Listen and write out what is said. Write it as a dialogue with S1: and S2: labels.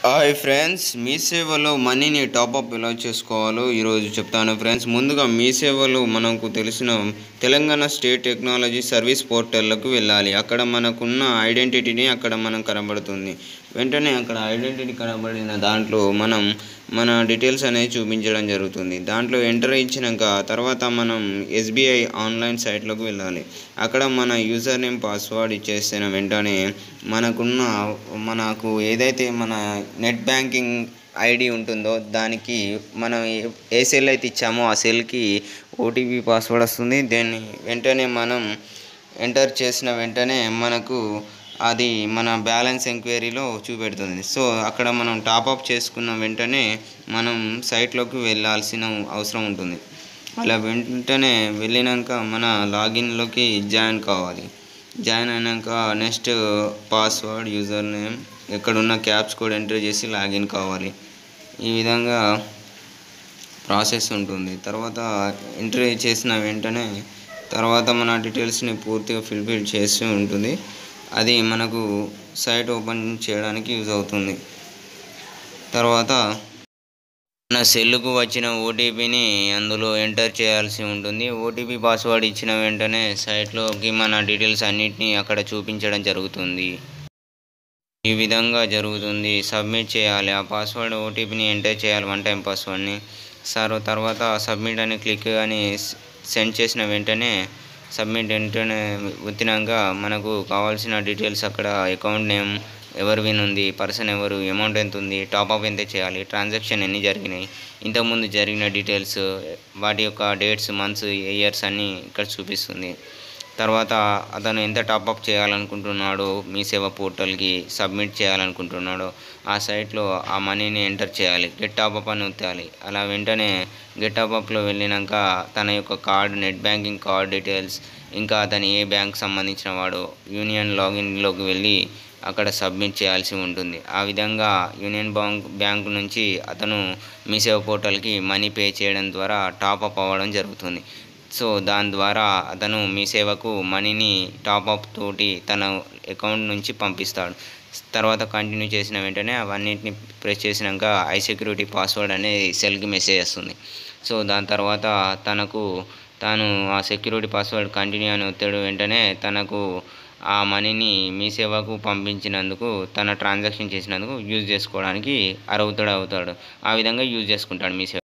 S1: hi friends మీ సేవలో మనీని top-up ఎలా చేసుకోవాలో ఈరోజు చెప్తాను ఫ్రెండ్స్ ముందుగా మీ సేవలో మనకు తెలిసిన తెలంగాణ స్టేట్ టెక్నాలజీ సర్వీస్ పోర్టల్లకు వెళ్ళాలి అక్కడ మనకున్న ఐడెంటిటీని అక్కడ మనం కనబడుతుంది వెంటనే అక్కడ ఐడెంటిటీ కనబడిన దాంట్లో మనం మన డీటెయిల్స్ అనేది చూపించడం జరుగుతుంది దాంట్లో ఎంటర్ ఇచ్చినాక తర్వాత మనం ఎస్బీఐ ఆన్లైన్ సైట్లోకి వెళ్ళాలి అక్కడ మన యూజర్ నేమ్ పాస్వర్డ్ ఇచ్చేసిన వెంటనే మనకున్న మనకు ఏదైతే మన నెట్ బ్యాంకింగ్ ఐడి ఉంటుందో దానికి మనం ఏ- ఏ సెల్ అయితే ఇచ్చామో ఆ సెల్కి ఓటీపీ పాస్వర్డ్ వస్తుంది దాన్ని వెంటనే మనం ఎంటర్ చేసిన వెంటనే మనకు అది మన బ్యాలెన్స్ ఎంక్వైరీలో చూపెడుతుంది సో అక్కడ మనం టాప్అప్ చేసుకున్న వెంటనే మనం సైట్లోకి వెళ్ళాల్సిన అవసరం ఉంటుంది అలా వెంటనే వెళ్ళినాక మన లాగిన్లోకి జాయిన్ కావాలి జాయిన్ అయినాక నెక్స్ట్ పాస్వర్డ్ యూజర్ నేమ్ ఎక్కడున్న క్యాప్స్ కోడ్ ఎంటర్ చేసి లాగిన్ కావాలి ఈ విధంగా ప్రాసెస్ ఉంటుంది తర్వాత ఎంట్రీ చేసిన వెంటనే తర్వాత మన డీటెయిల్స్ని పూర్తిగా ఫిల్ఫిల్ చేసి ఉంటుంది అది మనకు సైట్ ఓపెన్ చేయడానికి యూజ్ అవుతుంది తర్వాత మన సెల్లుకు వచ్చిన ఓటీపీని అందులో ఎంటర్ చేయాల్సి ఉంటుంది ఓటీపీ పాస్వర్డ్ ఇచ్చిన వెంటనే సైట్లోకి మన డీటెయిల్స్ అన్నిటినీ అక్కడ చూపించడం జరుగుతుంది ఈ విధంగా జరుగుతుంది సబ్మిట్ చేయాలి ఆ పాస్వర్డ్ ఓటీపీని ఎంటర్ చేయాలి వన్ టైం పాస్వర్డ్ని సార్ తర్వాత సబ్మిట్ అని క్లిక్ అని సెండ్ చేసిన వెంటనే సబ్మిట్ వెంటనే వచ్చినాక మనకు కావాల్సిన డీటెయిల్స్ అక్కడ అకౌంట్ నేమ్ ఎవరు విన్ ఉంది పర్సన్ ఎవరు అమౌంట్ ఎంత ఉంది టాప్అప్ ఎంత చేయాలి ట్రాన్సాక్షన్ ఎన్ని జరిగినాయి ఇంతకుముందు జరిగిన డీటెయిల్స్ వాటి యొక్క డేట్స్ మంత్స్ ఇయర్స్ అన్నీ ఇక్కడ చూపిస్తుంది తర్వాత అతను ఎంత టాప్అప్ చేయాలనుకుంటున్నాడో మీ సేవ పోర్టల్కి సబ్మిట్ చేయాలనుకుంటున్నాడో ఆ సైట్లో ఆ మనీని ఎంటర్ చేయాలి గెట్ టాప్అప్ అని ఒత్తాలి అలా వెంటనే గెట్ టాప్అప్లో వెళ్ళినాక తన యొక్క card net banking card details ఇంకా అతని ఏ బ్యాంక్ సంబంధించిన వాడు యూనియన్ లాగిన్లోకి వెళ్ళి అక్కడ సబ్మిట్ చేయాల్సి ఉంటుంది ఆ విధంగా యూనియన్ బ్యాంక్ బ్యాంక్ నుంచి అతను మీ సేవ పోర్టల్కి మనీ పే చేయడం ద్వారా టాప్అప్ అవ్వడం జరుగుతుంది సో దాని ద్వారా అతను మీ సేవకు మనీని టాప్అప్ తోటి తన అకౌంట్ నుంచి పంపిస్తాడు తర్వాత కంటిన్యూ చేసిన వెంటనే అవన్నిటిని ప్రెస్ చేసినాక ఐ సెక్యూరిటీ పాస్వర్డ్ అనేది సెల్కి మెసేజ్ వస్తుంది సో దాని తర్వాత తనకు తాను ఆ సెక్యూరిటీ పాస్వర్డ్ కంటిన్యూ అని ఒత్తాడు వెంటనే తనకు ఆ మనీని మీ సేవకు పంపించినందుకు తన ట్రాన్సాక్షన్ చేసినందుకు యూజ్ చేసుకోవడానికి అర్హుతుడు అవుతాడు ఆ విధంగా యూజ్ చేసుకుంటాడు మీ సేవ